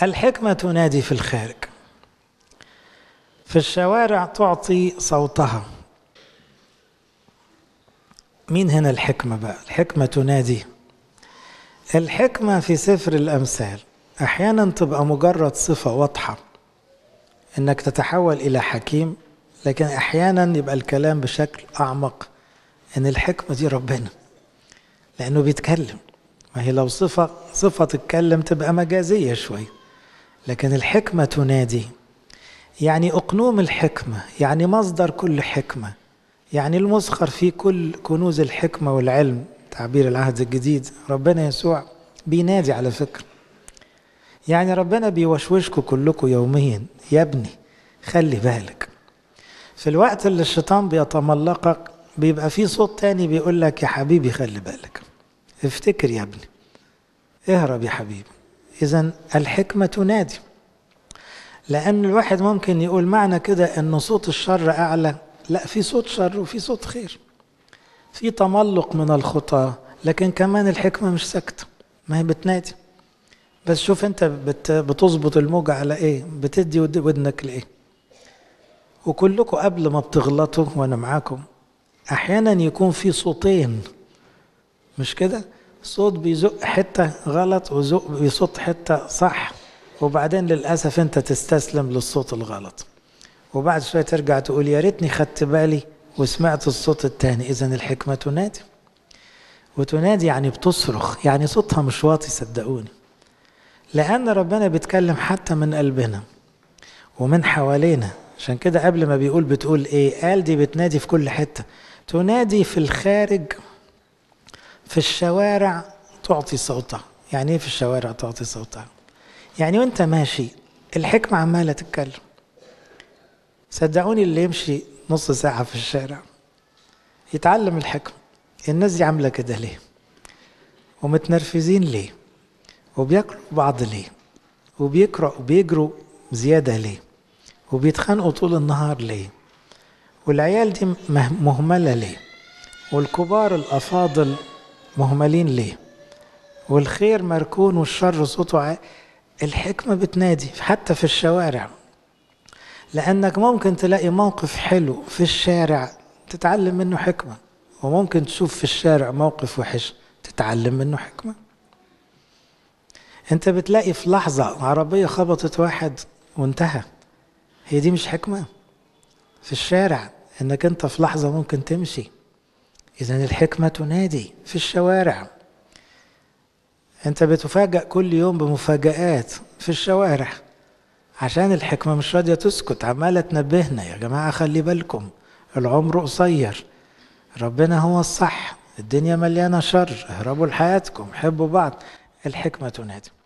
الحكمة تنادي في الخارج في الشوارع تعطي صوتها مين هنا الحكمة بقى الحكمة تنادي الحكمة في سفر الأمثال أحيانا تبقى مجرد صفة واضحة إنك تتحول إلى حكيم لكن أحيانا يبقى الكلام بشكل أعمق إن الحكمة دي ربنا لأنه بيتكلم ما هي لو صفة صفة تتكلم تبقى مجازية شوي لكن الحكمة تنادي يعني أقنوم الحكمة يعني مصدر كل حكمة يعني المسخر فيه كل كنوز الحكمة والعلم تعبير العهد الجديد ربنا يسوع بينادي على فكرة يعني ربنا بيوشوشكم كلكم يوميا يا ابني خلي بالك في الوقت اللي الشيطان بيتملقك بيبقى في صوت تاني بيقول لك يا حبيبي خلي بالك افتكر يا ابني اهرب يا حبيبي اذا الحكمة تنادي لأن الواحد ممكن يقول معنى كده أن صوت الشر أعلى لا في صوت شر وفي صوت خير في تملق من الخطى لكن كمان الحكمة مش ساكتة ما هي بتنادي بس شوف انت بت بتظبط الموجة على ايه بتدي ودنك لايه وكلكم قبل ما بتغلطوا وانا معاكم احيانا يكون في صوتين مش كده صوت بيزق حتة غلط وزق بيصوت حتة صح وبعدين للأسف أنت تستسلم للصوت الغلط وبعد شوية ترجع تقول يا ريتني خدت بالي وسمعت الصوت التاني إذا الحكمة تنادي وتنادي يعني بتصرخ يعني صوتها مش واطي صدقوني لأن ربنا بيتكلم حتى من قلبنا ومن حوالينا عشان كده قبل ما بيقول بتقول ايه قال دي بتنادي في كل حتة تنادي في الخارج في الشوارع تعطي صوتها يعني ايه في الشوارع تعطي صوتها يعني وانت ماشي الحكمة عمالة تتكلم صدقوني اللي يمشي نص ساعة في الشارع يتعلم الحكمة الناس دي عاملة كده ليه ومتنرفزين ليه وبياكلوا بعض ليه وبيقرأوا وبيجروا زيادة ليه وبيتخانقوا طول النهار ليه والعيال دي مهملة ليه والكبار الأفاضل مهملين ليه والخير مركون والشر صوته عالي الحكمة بتنادي حتى في الشوارع لأنك ممكن تلاقي موقف حلو في الشارع تتعلم منه حكمة وممكن تشوف في الشارع موقف وحش تتعلم منه حكمة انت بتلاقي في لحظة عربية خبطت واحد وانتهى هي دي مش حكمة في الشارع انك انت في لحظة ممكن تمشي اذا الحكمة تنادي في الشوارع انت بتفاجأ كل يوم بمفاجآت في الشوارع عشان الحكمة مش راضية تسكت عمالة تنبهنا يا جماعة خلي بالكم العمر قصير ربنا هو الصح الدنيا مليانة شر اهربوا لحياتكم حبوا بعض الحكمة تنادي